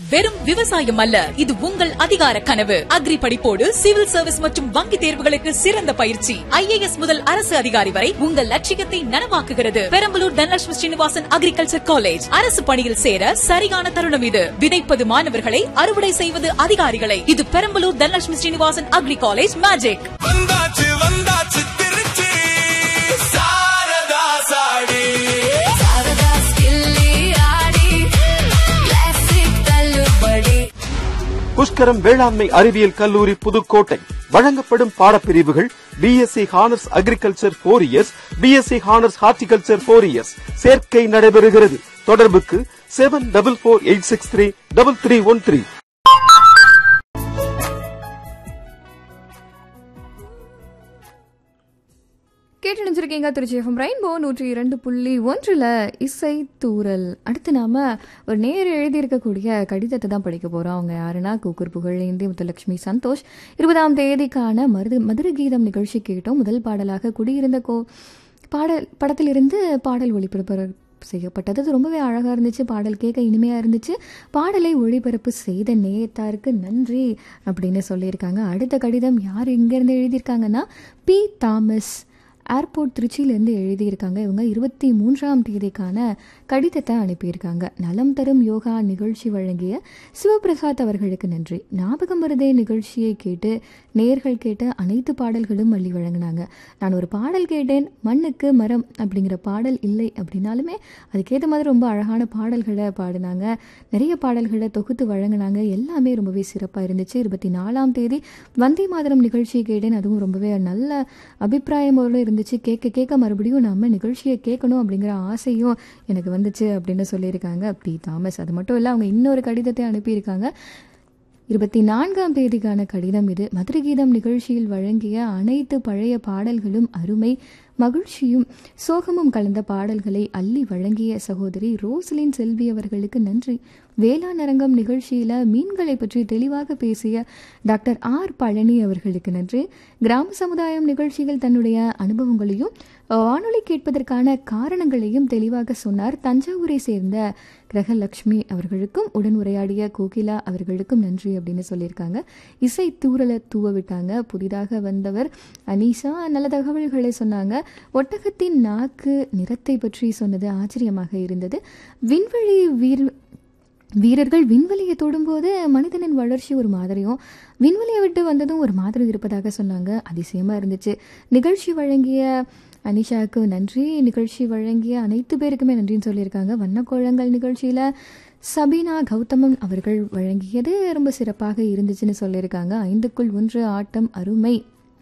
வெறும் விவசாயம் அல்ல இது உங்கள் அதிகார கனவு அக்ரி படிப்போடு சிவில் சர்வீஸ் மற்றும் வங்கி தேர்வுகளுக்கு சிறந்த பயிற்சி ஐஏஎஸ் முதல் அரசு அதிகாரி வரை உங்கள் லட்சியத்தை நனவாக்குகிறது பெரம்பலூர் தனலட்சுமி ஸ்ரீனிவாசன் அக்ரிகல்ச்சர் காலேஜ் அரசு பணியில் சேர சரியான தருணம் இது விதைப்பது மாணவர்களை அறுவடை செய்வது அதிகாரிகளை இது Perambalur Dhanalakshmi Srinivasan agri college magic வந்தாச்சு வந்தாச்சு திருச்சி சாரதா சாடி சாரதா ஸ்கில்லி ஆடி கிளாசிக் தள்ளுபடி புஷ்கரம் வேளாண்மை அறிவியல் கல்லூரி புதுக்கோட்டை வழங்கப்படும் பாடப்பிரிவுகள் BSc honours agriculture four years BSc honours horticulture four years சேர்க்கை நடைபெறுகிறது தொடர்புக்கு seven double four eight six three double three one three கேட்டு நினைச்சிருக்கீங்க திருச்சி எஃப்எம் ரெயின்போ நூற்றி இரண்டு புள்ளி ஒன்றில் இசை தூரல் அடுத்து நாம ஒரு நேர் எழுதியிருக்கக்கூடிய கடிதத்தை தான் படிக்க போகிறோம் அவங்க யாருன்னா கூக்குர் புகழேந்தி முத்துலட்சுமி சந்தோஷ் இருபதாம் தேதிக்கான மருது மதுர கீதம் நிகழ்ச்சி கேட்டோம் முதல் பாடலாக குடியிருந்த கோ பாடல் படத்திலிருந்து பாடல் ஒளிபரப்பு செய்யப்பட்டது அது ரொம்பவே அழகாக இருந்துச்சு பாடல் கேட்க இனிமையாக இருந்துச்சு பாடலை ஒளிபரப்பு செய்த நேயத்தாருக்கு நன்றி அப்படின்னு சொல்லியிருக்காங்க அடுத்த கடிதம் யார் எங்கேருந்து எழுதியிருக்காங்கன்னா பி தாமஸ் ஏர்போர்ட் திருச்சியிலேருந்து எழுதியிருக்காங்க இவங்க இருபத்தி மூன்றாம் தேதிக்கான கடிதத்தை அனுப்பியிருக்காங்க நலம் தரும் யோகா நிகழ்ச்சி வழங்கிய சிவபிரசாத் அவர்களுக்கு நன்றி ஞாபகம் வருதே நிகழ்ச்சியை கேட்டு நேர்கள் கேட்ட அனைத்து பாடல்களும் அள்ளி வழங்கினாங்க நான் ஒரு பாடல் கேட்டேன் மண்ணுக்கு மரம் அப்படிங்கிற பாடல் இல்லை அப்படின்னாலுமே அதுக்கேற்ற மாதிரி ரொம்ப அழகான பாடல்களை பாடினாங்க நிறைய பாடல்களை தொகுத்து வழங்கினாங்க எல்லாமே ரொம்பவே சிறப்பாக இருந்துச்சு இருபத்தி நாலாம் தேதி வந்தே மாதரம் நிகழ்ச்சியை கேட்டேன் அதுவும் ரொம்பவே நல்ல அபிப்பிராயமோடு இருந்துச்சு கேட்க கேட்க மறுபடியும் நம்ம நிகழ்ச்சியை கேட்கணும் அப்படிங்கிற ஆசையும் எனக்கு வந்துச்சு அப்படின்னு சொல்லியிருக்காங்க பி தாமஸ் அது மட்டும் இல்லை அவங்க இன்னொரு கடிதத்தை அனுப்பியிருக்காங்க இருபத்தி நான்காம் தேதிக்கான கடிதம் இது மதுரை கீதம் நிகழ்ச்சியில் வழங்கிய அனைத்து பழைய பாடல்களும் அருமை மகிழ்ச்சியும் சோகமும் கலந்த பாடல்களை அள்ளி வழங்கிய சகோதரி ரோஸ்லின் செல்வி அவர்களுக்கு நன்றி வேளாண் அரங்கம் நிகழ்ச்சியில மீன்களை பற்றி தெளிவாக பேசிய டாக்டர் ஆர் பழனி அவர்களுக்கு நன்றி கிராம சமுதாயம் நிகழ்ச்சியில் தன்னுடைய அனுபவங்களையும் வானொலி கேட்பதற்கான காரணங்களையும் தெளிவாக சொன்னார் தஞ்சாவூரை சேர்ந்த கிரகலட்சுமி அவர்களுக்கும் உடன் உரையாடிய கோகிலா அவர்களுக்கும் நன்றி அப்படின்னு சொல்லியிருக்காங்க இசை தூரலை தூவ விட்டாங்க புதிதாக வந்தவர் அனீஷா நல்ல தகவல்களை சொன்னாங்க ஒட்டகத்தின் நாக்கு நிறத்தை பற்றி சொன்னது ஆச்சரியமாக இருந்தது விண்வெளி வீர் வீரர்கள் விண்வெளியை தொடும்போது மனிதனின் வளர்ச்சி ஒரு மாதிரியும் விண்வெளியை விட்டு வந்ததும் ஒரு மாதிரி இருப்பதாக சொன்னாங்க அதிசயமாக இருந்துச்சு நிகழ்ச்சி வழங்கிய அனிஷாவுக்கு நன்றி நிகழ்ச்சி வழங்கிய அனைத்து பேருக்குமே நன்றின்னு சொல்லியிருக்காங்க வண்ணக்கோழங்கள் நிகழ்ச்சியில் சபீனா கௌதமன் அவர்கள் வழங்கியது ரொம்ப சிறப்பாக இருந்துச்சுன்னு சொல்லியிருக்காங்க ஐந்துக்குள் ஒன்று ஆட்டம் அருமை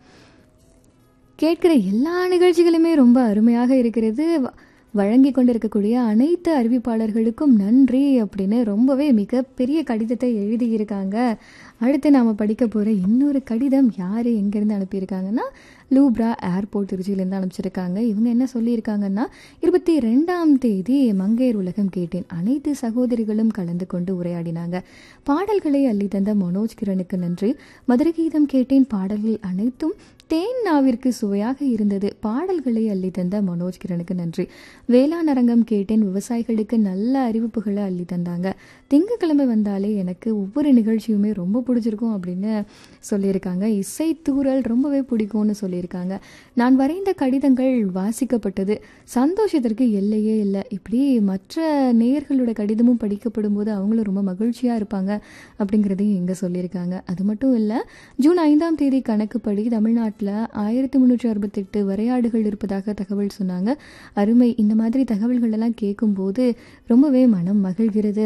கேட்கிற எல்லா நிகழ்ச்சிகளுமே ரொம்ப அருமையாக இருக்கிறது வ- வழங்கி கொண்டிருக்கக்கூடிய அனைத்து அறிவிப்பாளர்களுக்கும் நன்றி அப்படின்னு ரொம்பவே மிகப்பெரிய கடிதத்தை எழுதியிருக்காங்க அடுத்து நாம் படிக்க போகிற இன்னொரு கடிதம் யார் எங்கேருந்து அனுப்பியிருக்காங்கன்னா லூப்ரா ஏர்போர்ட் திருச்சியிலேருந்து அனுப்பிச்சிருக்காங்க இவங்க என்ன சொல்லியிருக்காங்கன்னா இருபத்தி ரெண்டாம் தேதி மங்கையர் உலகம் கேட்டேன் அனைத்து சகோதரிகளும் கலந்து கொண்டு உரையாடினாங்க பாடல்களை அள்ளி தந்த மனோஜ் கிரணுக்கு நன்றி மதுரை கீதம் கேட்டேன் பாடல்கள் அனைத்தும் தேன் நாவிற்கு சுவையாக இருந்தது பாடல்களை அள்ளி தந்த மனோஜ் கிரணுக்கு நன்றி வேளாண் அரங்கம் கேட்டேன் விவசாயிகளுக்கு நல்ல அறிவிப்புகளை அள்ளி தந்தாங்க திங்கக்கிழமை வந்தாலே எனக்கு ஒவ்வொரு நிகழ்ச்சியுமே ரொம்ப பிடிச்சிருக்கும் அப்படின்னு சொல்லியிருக்காங்க இசை தூரல் ரொம்பவே பிடிக்கும்னு சொல்லியிருக்காங்க நான் வரைந்த கடிதங்கள் வாசிக்கப்பட்டது சந்தோஷத்திற்கு எல்லையே இல்லை இப்படி மற்ற நேயர்களோட கடிதமும் படிக்கப்படும் போது அவங்களும் ரொம்ப மகிழ்ச்சியாக இருப்பாங்க அப்படிங்கிறதையும் இங்கே சொல்லியிருக்காங்க அது மட்டும் இல்லை ஜூன் ஐந்தாம் தேதி கணக்குப்படி தமிழ்நாட்டில் ஆயிரத்தி முந்நூற்றி அறுபத்தெட்டு வரையாடுகள் இருப்பதாக தகவல் சொன்னாங்க அருமை இந்த மாதிரி தகவல்கள் எல்லாம் கேட்கும்போது ரொம்பவே மனம் மகிழ்கிறது